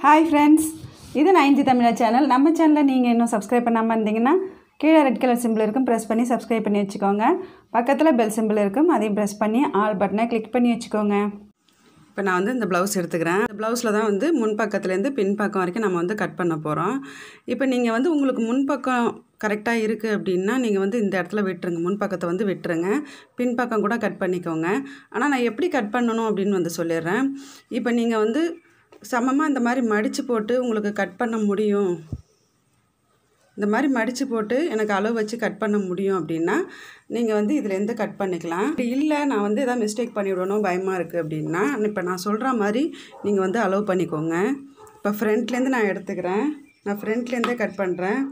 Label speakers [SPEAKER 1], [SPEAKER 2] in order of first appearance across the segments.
[SPEAKER 1] hi friends இது நைன்ஜி தமிழா channel நம்ம சேனலை நீங்கள் இன்னும் சப்ஸ்கிரைப் பண்ணாமல் இருந்தீங்கன்னா கீழே ரெட் கலர் சிம்பிள் இருக்கும் ப்ரெஸ் பண்ணி சப்ஸ்கிரைப் பண்ணி வச்சுக்கோங்க பக்கத்தில் பெல் சிம்பிள் இருக்கும் அதையும் ப்ரெஸ் பண்ணி ஆல் பட்டனை கிளிக் பண்ணி வச்சுக்கோங்க இப்போ நான் வந்து இந்த ப்ளவுஸ் எடுத்துக்கிறேன் இந்த ப்ளவுஸில் தான் வந்து முன்பக்கத்துலேருந்து பின்பக்கம் வரைக்கும் நம்ம வந்து கட் பண்ண போகிறோம் இப்போ நீங்கள் வந்து உங்களுக்கு முன்பக்கம் கரெக்டாக இருக்குது அப்படின்னா நீங்கள் வந்து இந்த இடத்துல விட்டுருங்க முன்பக்கத்தை வந்து விட்டுருங்க பின்பக்கம் கூட கட் பண்ணிக்கோங்க ஆனால் நான் எப்படி கட் பண்ணணும் அப்படின்னு வந்து சொல்லிடுறேன் இப்போ நீங்கள் வந்து சமமாக இந்த மாதிரி மடித்து போட்டு உங்களுக்கு கட் பண்ண முடியும் இந்த மாதிரி மடித்து போட்டு எனக்கு அளவு வச்சு கட் பண்ண முடியும் அப்படின்னா நீங்கள் வந்து இதுலேருந்து கட் பண்ணிக்கலாம் அப்படி இல்லை நான் வந்து எதாவது மிஸ்டேக் பண்ணிவிடணும் பயமாக இருக்குது அப்படின்னா இப்போ நான் சொல்கிற மாதிரி நீங்கள் வந்து அளவு பண்ணிக்கோங்க இப்போ ஃப்ரண்ட்லேருந்து நான் எடுத்துக்கிறேன் நான் ஃப்ரண்ட்லேருந்தே கட் பண்ணுறேன்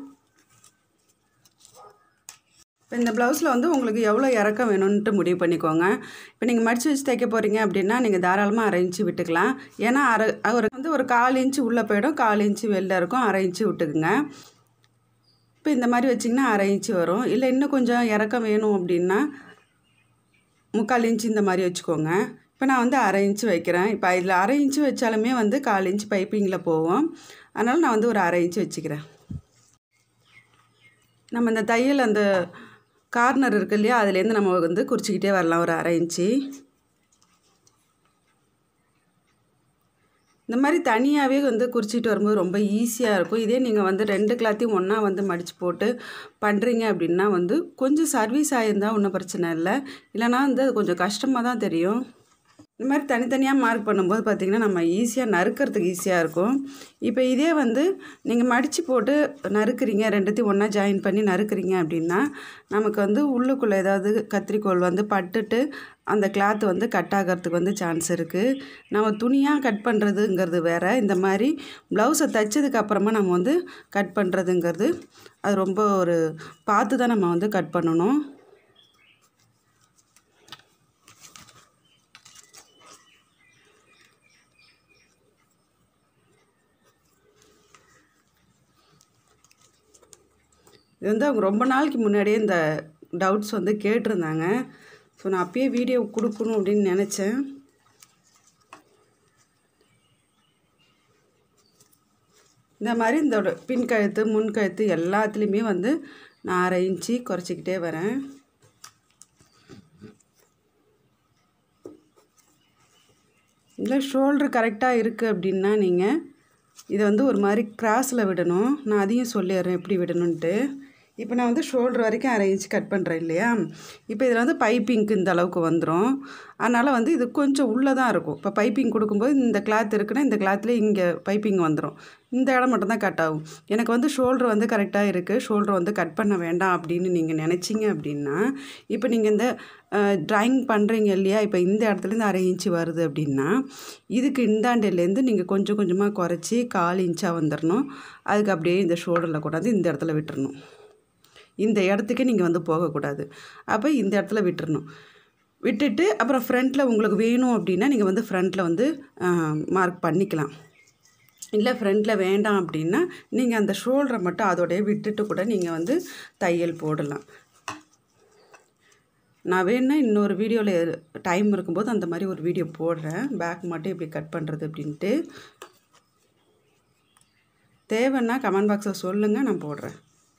[SPEAKER 1] இப்போ இந்த ப்ளவுஸில் வந்து உங்களுக்கு எவ்வளோ இறக்கம் வேணும்ன்ட்டு முடிவு பண்ணிக்கோங்க இப்போ நீங்கள் மடித்து வச்சு தைக்க போகிறீங்க அப்படின்னா நீங்கள் தாராளமாக அரை இன்ச்சு விட்டுக்கலாம் ஏன்னா அரை ஒரு வந்து ஒரு கால் இன்ச்சு உள்ளே போயிடும் கால் இன்ச்சு வெளில இருக்கும் அரை இன்ச்சு விட்டுக்குங்க இப்போ இந்த மாதிரி வச்சிங்கன்னா அரை இன்ச்சு வரும் இல்லை இன்னும் கொஞ்சம் இறக்கம் வேணும் அப்படின்னா முக்கால் இன்ச்சு இந்த மாதிரி வச்சுக்கோங்க இப்போ நான் வந்து அரை இன்ச்சு வைக்கிறேன் இப்போ இதில் அரை இன்ச்சு வச்சாலுமே வந்து கால் இன்ச்சு பைப்பிங்கில் போவோம் அதனால் நான் வந்து ஒரு அரை இன்ச்சு வச்சுக்கிறேன் நம்ம இந்த தையல் அந்த கார்னர் இருக்கு இல்லையா அதுலேருந்து நம்ம வந்து குறிச்சிக்கிட்டே வரலாம் ஒரு அரை இன்ச்சு இந்த மாதிரி தனியாகவே வந்து குறிச்சிட்டு வரும்போது ரொம்ப ஈஸியாக இருக்கும் இதே நீங்கள் வந்து ரெண்டு கிளாத்தையும் ஒன்றா வந்து மடித்து போட்டு பண்ணுறீங்க அப்படின்னா வந்து கொஞ்சம் சர்வீஸ் ஆகியிருந்தால் ஒன்றும் பிரச்சனை இல்லை இல்லைனா வந்து அது கொஞ்சம் கஷ்டமாக தான் தெரியும் இந்த மாதிரி தனித்தனியாக மார்க் பண்ணும்போது பார்த்திங்கன்னா நம்ம ஈஸியாக நறுக்கிறதுக்கு ஈஸியாக இருக்கும் இப்போ இதே வந்து நீங்கள் மடித்து போட்டு நறுக்கிறீங்க ரெண்டுத்தையும் ஒன்றா ஜாயின் பண்ணி நறுக்கிறீங்க அப்படின்னா நமக்கு வந்து உள்ளுக்குள்ளே ஏதாவது கத்திரிக்கோள் வந்து பட்டுட்டு அந்த கிளாத் வந்து கட் ஆகிறதுக்கு வந்து சான்ஸ் இருக்குது நம்ம துணியாக கட் பண்ணுறதுங்கிறது வேறு இந்த மாதிரி ப்ளவுஸை தைச்சதுக்கு அப்புறமா நம்ம வந்து கட் பண்ணுறதுங்கிறது அது ரொம்ப ஒரு பார்த்து தான் நம்ம வந்து கட் பண்ணணும் இது வந்து அவங்க ரொம்ப நாளைக்கு முன்னாடியே இந்த டவுட்ஸ் வந்து கேட்டிருந்தாங்க ஸோ நான் அப்பயே வீடியோ கொடுக்கணும் அப்படின்னு நினச்சேன் இந்த மாதிரி இந்த பின் கழுத்து முன் கழுத்து எல்லாத்துலேயுமே வந்து நான் அரை இன்ச்சு குறைச்சிக்கிட்டே வரேன் இல்லை ஷோல்ட்ரு கரெக்டாக இருக்குது அப்படின்னா நீங்கள் இதை வந்து ஒரு மாதிரி கிராஸில் விடணும் நான் அதையும் சொல்லிடுறேன் எப்படி விடணுன்ட்டு இப்போ நான் வந்து ஷோல்டர் வரைக்கும் அரை இன்ச் கட் பண்ணுறேன் இல்லையா இப்போ இதில் வந்து பைப்பிங்க்கு இந்த அளவுக்கு வந்துடும் அதனால் வந்து இது கொஞ்சம் உள்ளே தான் இருக்கும் இப்போ பைப்பிங் கொடுக்கும்போது இந்த கிளாத் இருக்குன்னா இந்த கிளாத்லேயே இங்கே பைப்பிங் வந்துடும் இந்த இடம் மட்டும்தான் கட் ஆகும் எனக்கு வந்து ஷோல்டர் வந்து கரெக்டாக இருக்குது ஷோல்டர் வந்து கட் பண்ண வேண்டாம் அப்படின்னு நீங்கள் நினச்சிங்க அப்படின்னா இப்போ நீங்கள் இந்த ட்ராயிங் பண்ணுறீங்க இல்லையா இப்போ இந்த இடத்துலேருந்து அரை இன்ச்சு வருது அப்படின்னா இதுக்கு இந்தாண்டிலேருந்து நீங்கள் கொஞ்சம் கொஞ்சமாக குறைச்சி கால் இன்ச்சாக வந்துடணும் அதுக்கு அப்படியே இந்த ஷோல்டரில் கூடாது இந்த இடத்துல விட்டுறணும் இந்த இடத்துக்கே நீங்கள் வந்து போகக்கூடாது அப்போ இந்த இடத்துல விட்டுறணும் விட்டுட்டு அப்புறம் ஃப்ரண்ட்டில் உங்களுக்கு வேணும் அப்படின்னா நீங்கள் வந்து ஃப்ரண்ட்டில் வந்து மார்க் பண்ணிக்கலாம் இல்லை ஃப்ரண்ட்டில் வேண்டாம் அப்படின்னா நீங்கள் அந்த ஷோல்டரை மட்டும் அதோடய விட்டுட்டு கூட நீங்கள் வந்து தையல் போடலாம் நான் வேணா இன்னொரு வீடியோவில் டைம் இருக்கும்போது அந்த மாதிரி ஒரு வீடியோ போடுறேன் பேக் மட்டும் எப்படி கட் பண்ணுறது அப்படின்ட்டு தேவைன்னா கமெண்ட் பாக்ஸில் சொல்லுங்கள் நான் போடுறேன்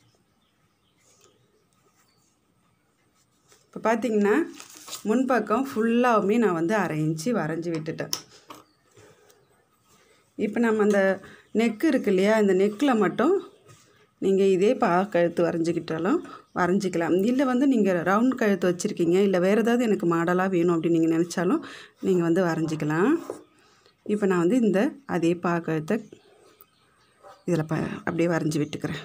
[SPEAKER 1] இப்போ பார்த்தீங்கன்னா முன்பக்கம் ஃபுல்லாகவுமே நான் வந்து அரை இன்ச்சு வரைஞ்சி விட்டுட்டேன் இப்போ நம்ம அந்த நெக்கு இருக்கு இல்லையா இந்த நெக்கில் மட்டும் நீங்கள் இதே பா கழுத்து வரைஞ்சிக்கிட்டாலும் வரைஞ்சிக்கலாம் இல்லை வந்து நீங்கள் ரவுண்ட் கழுத்து வச்சுருக்கீங்க இல்லை வேறு ஏதாவது எனக்கு மாடலாக வேணும் அப்படின்னு நீங்கள் நினச்சாலும் நீங்கள் வந்து வரைஞ்சிக்கலாம் இப்போ நான் வந்து இந்த அதே பா கழுத்தை இதில் ப அப்படியே வரைஞ்சி விட்டுக்கிறேன்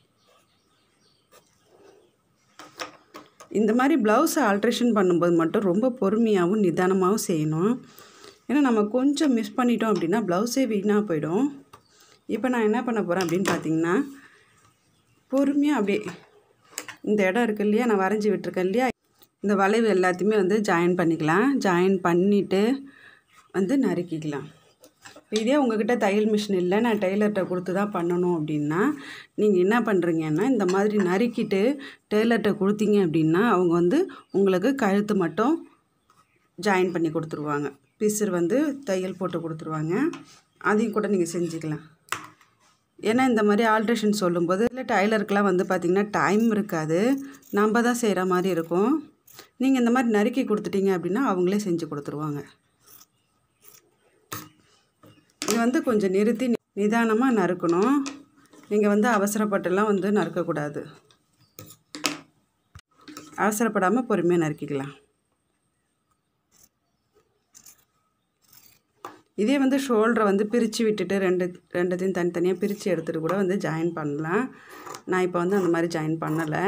[SPEAKER 1] இந்த மாதிரி ப்ளவுஸை ஆல்ட்ரேஷன் பண்ணும்போது மட்டும் ரொம்ப பொறுமையாகவும் நிதானமாகவும் செய்யணும் ஏன்னா நம்ம கொஞ்சம் மிஸ் பண்ணிட்டோம் அப்படின்னா ப்ளவுஸே வீணாக போயிடும் இப்போ நான் என்ன பண்ண போகிறேன் அப்படின்னு பார்த்தீங்கன்னா பொறுமையாக அப்படியே இந்த இடம் இருக்குது இல்லையா நான் வரைஞ்சி விட்டுருக்கேன் இல்லையா இந்த வளைவு எல்லாத்தையுமே வந்து ஜாயின் பண்ணிக்கலாம் ஜாயின் பண்ணிவிட்டு வந்து நறுக்கிக்கலாம் இதே உங்ககிட்ட தையல் மிஷின் இல்லை நான் டெய்லர்கிட்ட கொடுத்து தான் பண்ணணும் அப்படின்னா நீங்கள் என்ன பண்ணுறீங்கன்னா இந்த மாதிரி நறுக்கிட்டு டெய்லர்கிட்ட கொடுத்தீங்க அப்படின்னா அவங்க வந்து உங்களுக்கு கழுத்து மட்டும் ஜாயின் பண்ணி கொடுத்துருவாங்க பிசர் வந்து தையல் போட்டு கொடுத்துருவாங்க அதையும் கூட நீங்கள் செஞ்சுக்கலாம் ஏன்னா இந்த மாதிரி ஆல்ட்ரேஷன் சொல்லும்போது இல்லை டைலருக்கெலாம் வந்து பார்த்திங்கன்னா டைம் இருக்காது நம்ம தான் செய்கிற மாதிரி இருக்கும் நீங்கள் இந்த மாதிரி நறுக்கி கொடுத்துட்டீங்க அப்படின்னா அவங்களே செஞ்சு கொடுத்துருவாங்க இது வந்து கொஞ்சம் நிறுத்தி நிதானமாக நறுக்கணும் நீங்கள் வந்து அவசரப்பட்டுலாம் வந்து நறுக்கக்கூடாது அவசரப்படாமல் பொறுமையாக நறுக்கிக்கலாம் இதே வந்து ஷோல்டரை வந்து பிரித்து விட்டுட்டு ரெண்டு ரெண்டுத்தையும் தனித்தனியாக பிரித்து எடுத்துகிட்டு கூட வந்து ஜாயின் பண்ணலாம் நான் இப்போ வந்து அந்த மாதிரி ஜாயின் பண்ணலை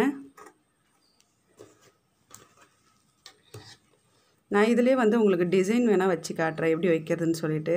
[SPEAKER 1] நான் இதிலே வந்து உங்களுக்கு டிசைன் வேணால் வச்சு காட்டுறேன் எப்படி வைக்கிறதுன்னு சொல்லிட்டு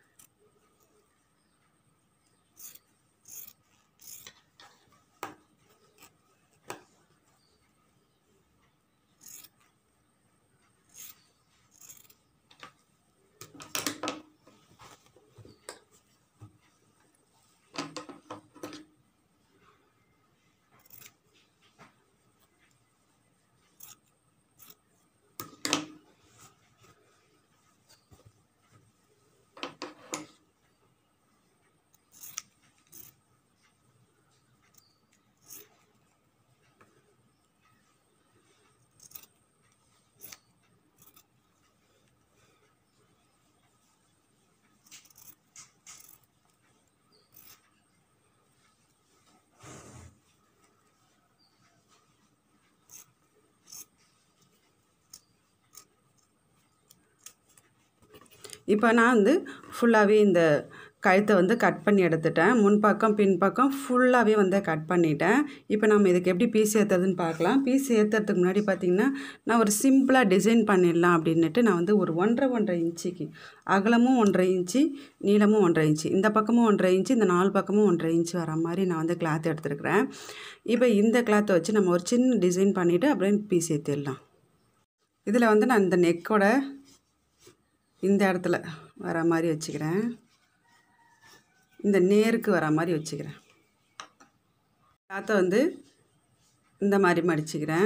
[SPEAKER 1] இப்போ நான் வந்து ஃபுல்லாகவே இந்த கழுத்தை வந்து கட் பண்ணி எடுத்துட்டேன் முன்பக்கம் பின்பக்கம் ஃபுல்லாகவே வந்து கட் பண்ணிட்டேன் இப்போ நம்ம இதுக்கு எப்படி பீஸ் ஏற்றுறதுன்னு பார்க்கலாம் பீஸ் ஏற்றுறதுக்கு முன்னாடி பார்த்திங்கன்னா நான் ஒரு சிம்பிளாக டிசைன் பண்ணிடலாம் அப்படின்னுட்டு நான் வந்து ஒரு ஒன்றரை ஒன்றரை இன்ச்சுக்கு அகலமும் ஒன்றரை இன்ச்சு நீளமும் ஒன்றரை இன்ச்சு இந்த பக்கமும் ஒன்றரை இன்ச்சு இந்த நாலு பக்கமும் ஒன்றரை இன்ச்சு வர மாதிரி நான் வந்து கிளாத் எடுத்துருக்குறேன் இப்போ இந்த கிளாத்தை வச்சு நம்ம ஒரு சின்ன டிசைன் பண்ணிவிட்டு அப்படியே பீஸ் ஏற்றிடலாம் இதில் வந்து நான் இந்த நெக்கோட இந்த இடத்துல வர மாதிரி வச்சுக்கிறேன் இந்த நேருக்கு வர மாதிரி வச்சுக்கிறேன் கிளாத்தை வந்து இந்த மாதிரி மடிச்சுக்கிறேன்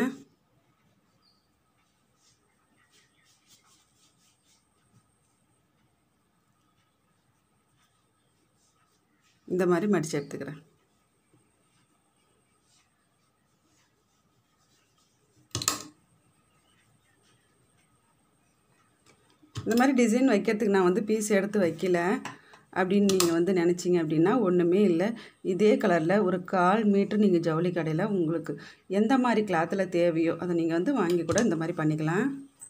[SPEAKER 1] இந்த மாதிரி மடித்து எடுத்துக்கிறேன் இந்த மாதிரி டிசைன் வைக்கிறதுக்கு நான் வந்து பீஸ் எடுத்து வைக்கல அப்படின்னு நீங்கள் வந்து நினச்சிங்க அப்படின்னா ஒன்றுமே இல்லை இதே கலரில் ஒரு கால் மீட்ரு நீங்கள் ஜவுளி கடையில் உங்களுக்கு எந்த மாதிரி கிளாத்தில் தேவையோ அதை நீங்கள் வந்து வாங்கி கூட இந்த மாதிரி பண்ணிக்கலாம்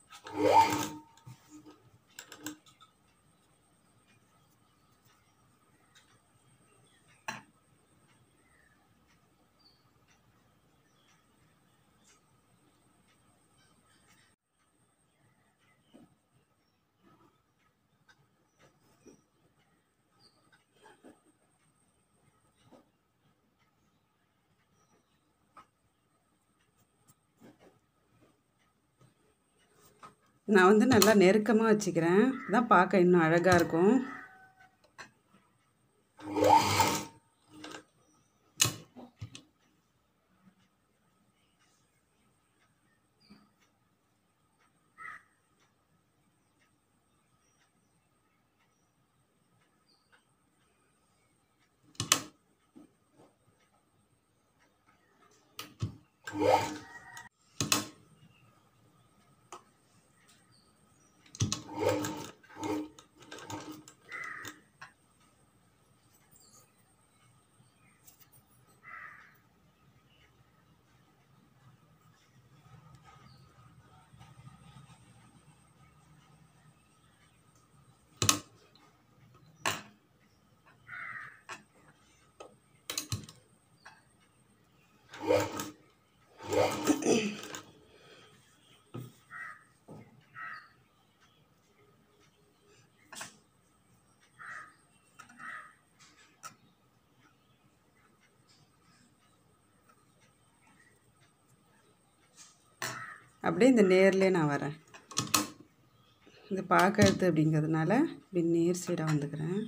[SPEAKER 1] நான் வந்து நல்லா நெருக்கமாக வச்சுக்கிறேன் தான் பார்க்க இன்னும் அழகாக இருக்கும் அப்படியே இந்த நேர்லேயே நான் வரேன் இது பார்க்கறது அப்படிங்கிறதுனால இப்படி நேர் சைடாக வந்துக்கிறேன்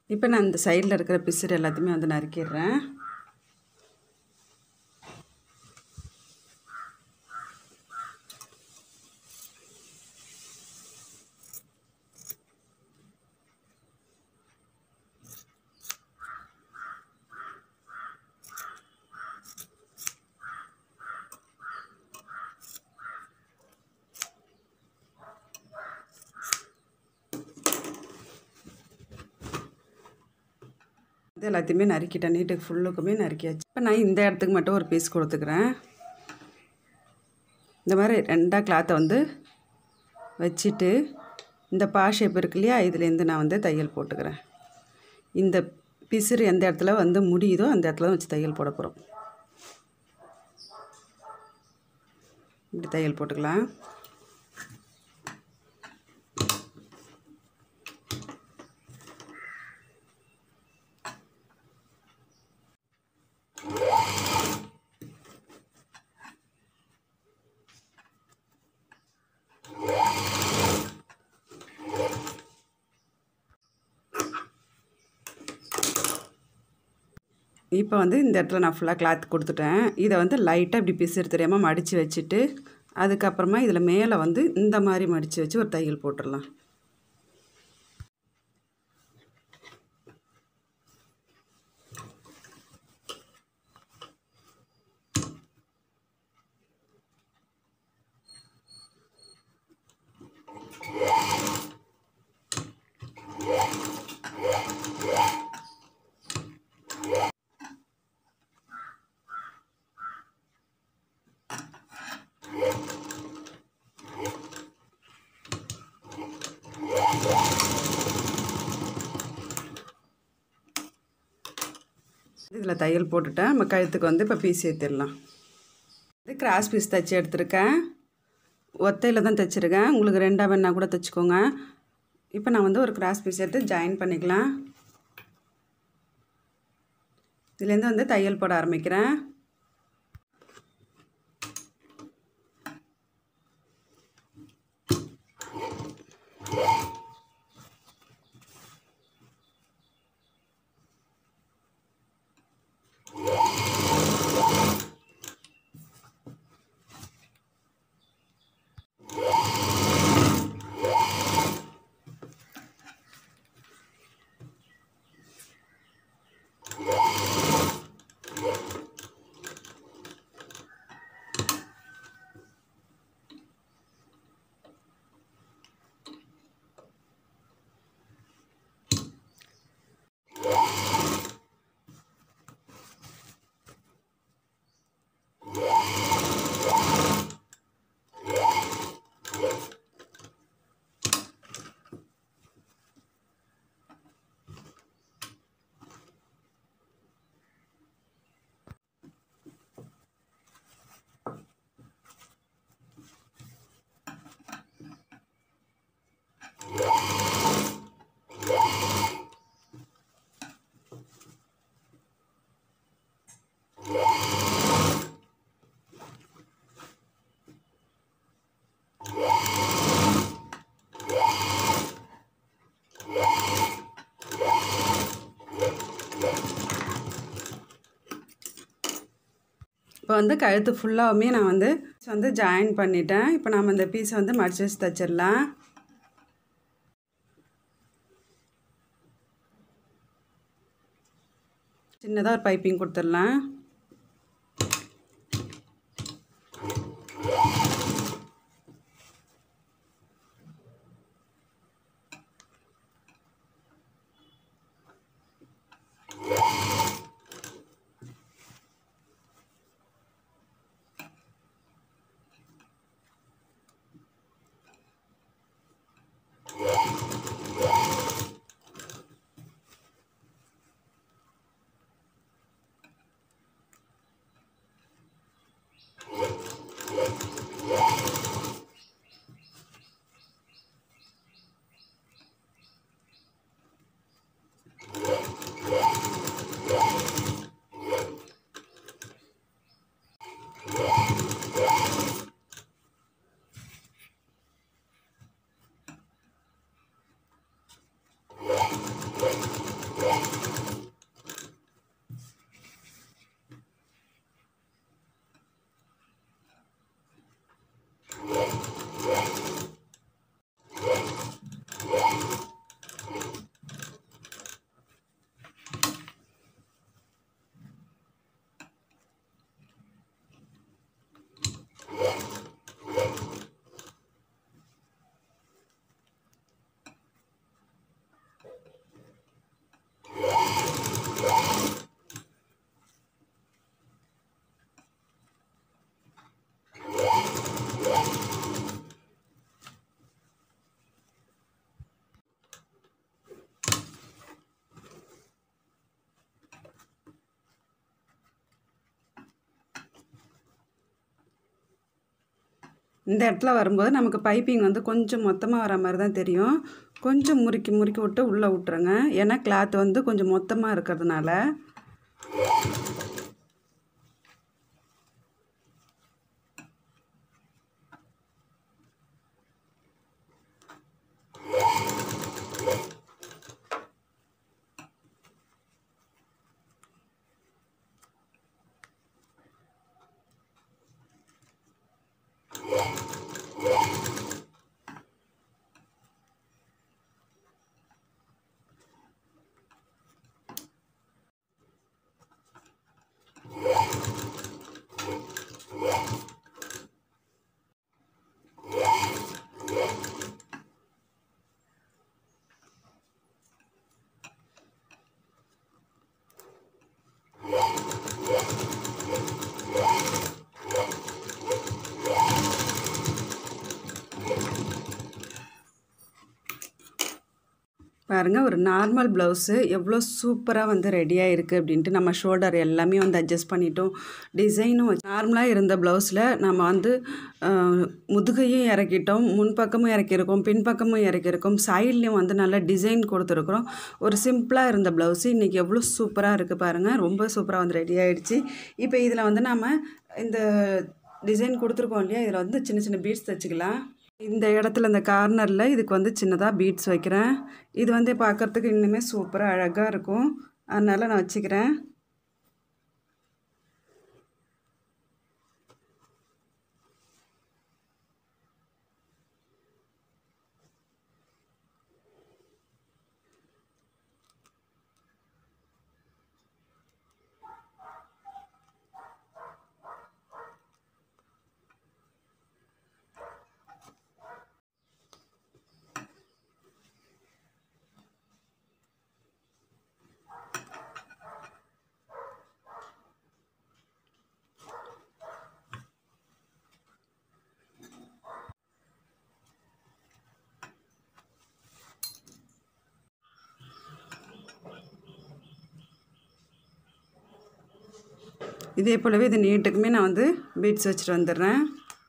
[SPEAKER 1] இப்போ நான் இந்த சைடில் இருக்கிற பிசுறு எல்லாத்தையுமே வந்து நறுக்கிடுறேன் இது எல்லாத்தையுமே நறுக்கிட்டேன் நீட்டுக்கு ஃபுல்லுக்குமே நறுக்கியாச்சு இப்போ நான் இந்த இடத்துக்கு மட்டும் ஒரு பீஸ் கொடுத்துக்கிறேன் இந்த மாதிரி ரெண்டாக கிளாத்தை வந்து வச்சுட்டு இந்த பா ஷேப் இருக்கு இல்லையா இதுலேருந்து நான் வந்து தையல் போட்டுக்கிறேன் இந்த பிசுறு எந்த இடத்துல வந்து முடியுதோ அந்த இடத்துல வச்சு தையல் போட போகிறோம் இப்படி தையல் போட்டுக்கலாம் இப்போ வந்து இந்த இடத்துல நான் ஃபுல்லாக கிளாத் கொடுத்துட்டேன் இதை வந்து லைட்டாக இப்படி பிசுறு தெரியாமல் மடித்து வச்சுட்டு அதுக்கப்புறமா இதில் மேலே வந்து இந்த மாதிரி மடித்து வச்சு ஒரு தையல் போட்டுடலாம் இதில் தையல் போட்டுட்டேன் நம்ம கழுத்துக்கு வந்து இப்போ பீஸ் ஏற்றிடலாம் இது கிராஸ் பீஸ் தைச்சி எடுத்திருக்கேன் ஒத்தையில் தான் தைச்சிருக்கேன் உங்களுக்கு ரெண்டாக வேணா கூட தைச்சிக்கோங்க இப்போ நான் வந்து ஒரு கிராஸ் பீஸ் எடுத்து ஜாயின் பண்ணிக்கலாம் இதுலேருந்து வந்து தையல் போட ஆரம்பிக்கிறேன் இப்போ வந்து கழுத்து ஃபுல்லாகவுமே நான் வந்து வந்து ஜாயின் பண்ணிட்டேன் இப்போ நம்ம இந்த பீஸை வந்து மடிச்சு வச்சு தைச்சிடலாம் சின்னதாக ஒரு பைப்பிங் கொடுத்துடலாம் இந்த இடத்துல வரும்போது நமக்கு பைப்பிங் வந்து கொஞ்சம் மொத்தமாக வர மாதிரி தான் தெரியும் கொஞ்சம் முறுக்கி முறுக்கி விட்டு உள்ளே விட்டுருங்க ஏன்னா கிளாத் வந்து கொஞ்சம் மொத்தமாக இருக்கிறதுனால பாருங்கள் ஒரு நார்மல் ப்ளவுஸு எவ்வளோ சூப்பராக வந்து ரெடியாக இருக்குது அப்படின்ட்டு நம்ம ஷோல்டர் எல்லாமே வந்து அட்ஜஸ்ட் பண்ணிட்டோம் டிசைனும் நார்மலாக இருந்த ப்ளவுஸில் நம்ம வந்து அஹ், முதுகையும் இறக்கிட்டோம் முன்பக்கமும் இறக்கியிருக்கோம் பின்பக்கமும் இறக்கியிருக்கோம் சைட்லேயும் வந்து நல்ல டிசைன் கொடுத்துருக்குறோம் ஒரு சிம்பிளாக இருந்த ப்ளவுஸு இன்றைக்கி எவ்வளோ சூப்பராக இருக்குது பாருங்கள் ரொம்ப சூப்பராக வந்து ரெடி ஆகிடுச்சு இப்போ இதில் வந்து நம்ம இந்த டிசைன் கொடுத்துருக்கோம் இல்லையா இதில் வந்து சின்ன சின்ன பீட்ஸ் தைச்சிக்கலாம் இந்த இடத்துல இந்த கார்னரில் இதுக்கு வந்து சின்னதாக பீட்ஸ் வைக்கிறேன் இது வந்து பார்க்குறதுக்கு இன்னுமே சூப்பராக அழகாக இருக்கும் அதனால் நான் வச்சுக்கிறேன் இதே போலவே இது நீட்டுக்குமே நான் வந்து பீட்ஸ் வச்சுட்டு வந்துடுறேன்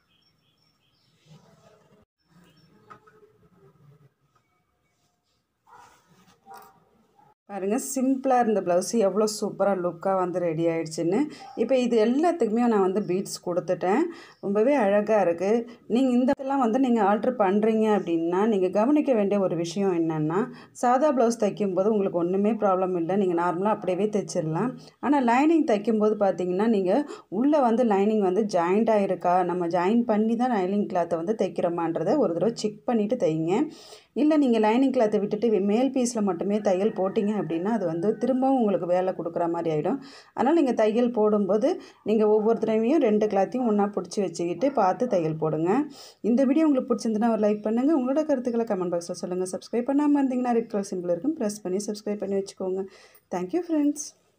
[SPEAKER 1] பாருங்கள் சிம்பிளாக இருந்த ப்ளவுஸு எவ்வளோ சூப்பராக லுக்காக வந்து ரெடி ஆயிடுச்சுன்னு இப்போ இது எல்லாத்துக்குமே நான் வந்து பீட்ஸ் கொடுத்துட்டேன் ரொம்பவே அழகாக இருக்குது நீங்கள் இந்த இதெல்லாம் வந்து நீங்கள் ஆல்ட்ரு பண்ணுறீங்க அப்படின்னா நீங்கள் கவனிக்க வேண்டிய ஒரு விஷயம் என்னென்னா சாதா ப்ளவுஸ் தைக்கும்போது உங்களுக்கு ஒன்றுமே ப்ராப்ளம் இல்லை நீங்கள் நார்மலாக அப்படியே தைச்சிடலாம் ஆனால் லைனிங் தைக்கும்போது பார்த்தீங்கன்னா நீங்கள் உள்ளே வந்து லைனிங் வந்து ஜாயிண்ட் ஆகிருக்கா நம்ம ஜாயின் பண்ணி தான் லைனிங் கிளாத்தை வந்து தைக்கிறோமான்றதை ஒரு தடவை செக் பண்ணிவிட்டு தைங்க இல்லை நீங்கள் லைனிங் கிளாத்தை விட்டுட்டு மேல் பீஸில் மட்டுமே தையல் போட்டிங்க அப்படின்னா அது வந்து திரும்பவும் உங்களுக்கு வேலை கொடுக்குற மாதிரி ஆகிடும் அதனால் நீங்கள் தையல் போடும்போது நீங்கள் ஒவ்வொரு தடவையும் ரெண்டு கிளாத்தையும் ஒன்றா பிடிச்சி வச்சுக்கிட்டு பார்த்து தையல் போடுங்க இந்த வீடியோ உங்களுக்கு பிடிச்சிருந்துன்னா ஒரு லைக் பண்ணுங்கள் உங்களோட கருத்துக்களை கமெண்ட் பாக்ஸில் சொல்லுங்கள் சப்ஸ்கிரைப் பண்ணாமல் இருந்தீங்கன்னா ரெட் கலர் சிம்பிள் இருக்கும் ப்ரெஸ் பண்ணி சப்ஸ்கிரைப் பண்ணி வச்சுக்கோங்க தேங்க்யூ ஃப்ரெண்ட்ஸ்